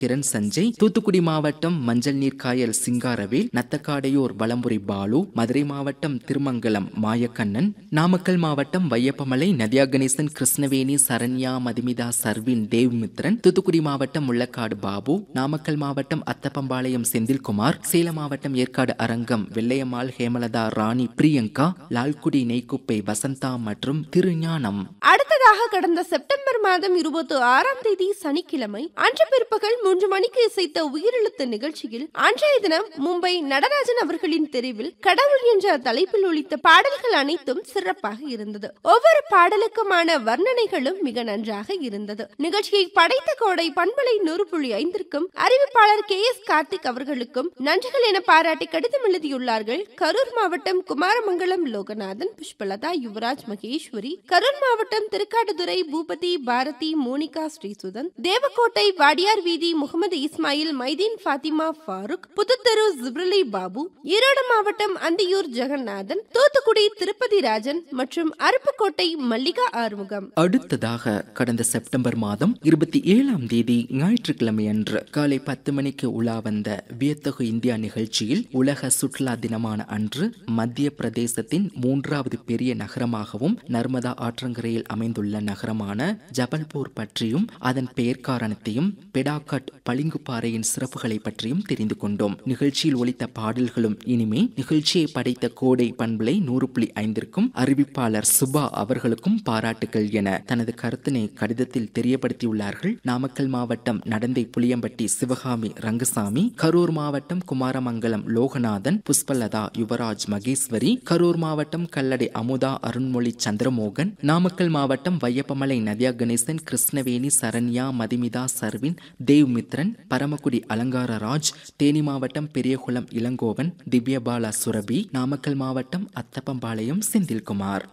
கிரண் சஞ்சய் தூத்துக்குடி மாவட்டம் மஞ்சள் நீர் காயல் சிங்காரவேல் நத்தக்காடையூர் வலம்புரி பாலு மதுரை மாவட்டம் திருமங்கலம் மாயக்கண்ணன் நாமக்கல் மாவட்டம் வையப்பமலை நதியா கணேசன் கிருஷ்ணவேணி சரண்யா மதுமிதா சர்வின் தேவ்மித்ரன் தூத்துக்குடி மாவட்டம் முள்ளக்காடு பாபு நாமக்கல் மாவட்டம் அத்தப்பம்பாளையம் செந்தில்குமார் சேலம் மாவட்டம் ஏற்காடு அரங்கம் வெள்ளையம்மாள் ஹேமலதா ராணி பிரியங்கா லால்குடி நெய்க்குப்பை வசந்தா மற்றும் திருஞானம் அடுத்ததாக கடந்த செப்டம்பர் மாதம் இருபத்தி ஆறாம் தேதி சனிக்கிழமை அன்று பிற்பகல் மூன்று மணிக்கு இசைத்த உயிரெழுத்து நிகழ்ச்சியில் அன்றைய தினம் மும்பை நடராஜன் அவர்களின் தெரிவில் கடவுள் என்ற தலைப்பில் ஒலித்த பாடல்கள் அனைத்தும் சிறப்பாக இருந்தது ஒவ்வொரு பாடலுக்குமான வர்ணனைகளும் மிக நன்றாக இருந்தது நிகழ்ச்சியை படைத்த கோடை பண்பலை நூறு புள்ளி ஐந்திற்கும் அறிவிப்பாளர் கே எஸ் கார்த்திக் அவர்களுக்கும் நன்றிகள் என பாராட்டி கடிதம் எழுதியுள்ளார்கள் கரூர் மாவட்டம் குமாரமங்கலம் லோகநாதன் புஷ்பலதா யுவராஜ் மகேஸ்வரி கரூர் மாவட்டம் திருக்காட்டுதுறை பூபதி பாரதி மோனிகா ஸ்ரீசுதன் தேவக்கோட்டை வாடியார் வீதி முகமது இஸ்மாயில் மைதீன் ஃபாத்திமா ஃபாரூக் புதுத்தெரு ஜிப்ரலி பாபு ஈரோடு மாவட்டம் அந்தியூர் ஜெகநாதன் தூத்துக்குடி திருப்பதி ராஜன் மற்றும் அருப்புக்கோட்டை மல்லிகா ஆறுமுகம் அடுத்ததாக கடந்த செப்டம்பர் மாதம் இருபத்தி ஏழாம் தேதி ஞாயிற்றுக்கிழமை அன்று காலை பத்து மணிக்கு உலா வந்த வியத்தகு இந்தியா நிகழ்ச்சியில் உலக சுற்றுலா தினமான அன்று மத்திய பிரதேசத்தின் மூன்றாவது பெரிய நகரமாகவும் நர்மதா ஆற்றங்கரையில் அமைந்துள்ள நகரமான ஜபல்பூர் பற்றியும் அதன் பெயர் காரணத்தையும் பெடாகட் பளிங்குப்பாறையின் சிறப்புகளை பற்றியும் தெரிந்து கொண்டோம் நிகழ்ச்சியில் ஒலித்த பாடல்களும் இனிமே நிகழ்ச்சியை படைத்த கோடை பண்பலை நூறு புள்ளி ஐந்திற்கும் அறிவிப்பாளர் சுபா அவர்களுக்கும் பாராட்டுகள் என தனது கருத்தினை கடிதத்தில் தெரியப்படுத்தியுள்ளார்கள் நாமக்கல் மாவட்டம் நடந்தை புளியம்பட்டி சிவகாமி ரங்கசாமி கரூர் மாவட்டம் குமாரமங்கலம் லோகநாதன் புஷ்பலதா யுவராஜ் மகேஸ்வரி கரூர் மாவட்டம் கல்லடை அமுதா அருண்மொழி சந்திரமோகன் நாமக்கல் மாவட்டம் வையப்பமலை நதியா கணேசன் கிருஷ்ணவேணி சரண்யா மதிமிதா சர்வின் தேவ் மித்ரன் பரமக்குடி அலங்கார ராஜ் தேனி மாவட்டம் பெரியகுளம் இளங்கோவன் திவ்யபாலா சுரபி நாமக்கல் மாவட்டம் அத்தப்பம்பாளையம் செந்தில்குமார்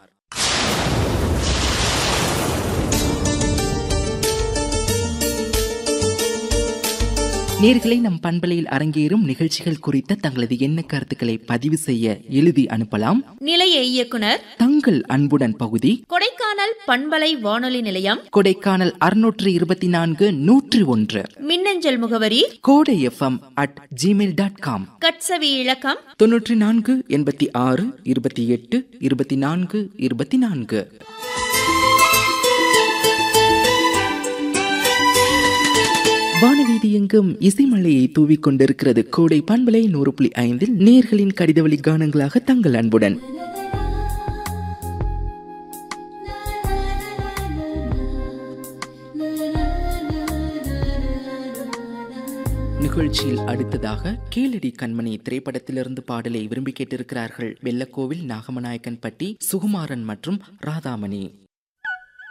நேர்களை நம் பண்பலையில் அரங்கேறும் நிகழ்ச்சிகள் குறித்த தங்களது எண்ண கருத்துக்களை பதிவு செய்ய எழுதி அனுப்பலாம் நிலைய இயக்குனர் தங்கள் அன்புடன் பகுதி கொடைக்கானல் பண்பலை வானொலி நிலையம் கொடைக்கானல் அறுநூற்று இருபத்தி நான்கு நூற்றி ஒன்று மின்னஞ்சல் முகவரி Kodai FM at Gmail dot com கட்சவி இலக்கம் தொன்னூற்றி நான்கு எண்பத்தி ஆறு இருபத்தி எட்டு இருபத்தி நான்கு இருபத்தி நான்கு வானவீதி எங்கும் இசைமலையை தூவிக் கொண்டிருக்கிறது கோடை பண்பலை நூறு புள்ளி ஐந்தில் நேர்களின் கடிதவழி கானங்களாக தங்கள் அன்புடன் நிகழ்ச்சியில் அடுத்ததாக கேளடி கண்மணி திரைப்படத்திலிருந்து பாடலை விரும்பி கேட்டிருக்கிறார்கள் வெள்ளக்கோவில் நாகமநாயக்கன் பட்டி சுகுமாரன் மற்றும் ராதாமணி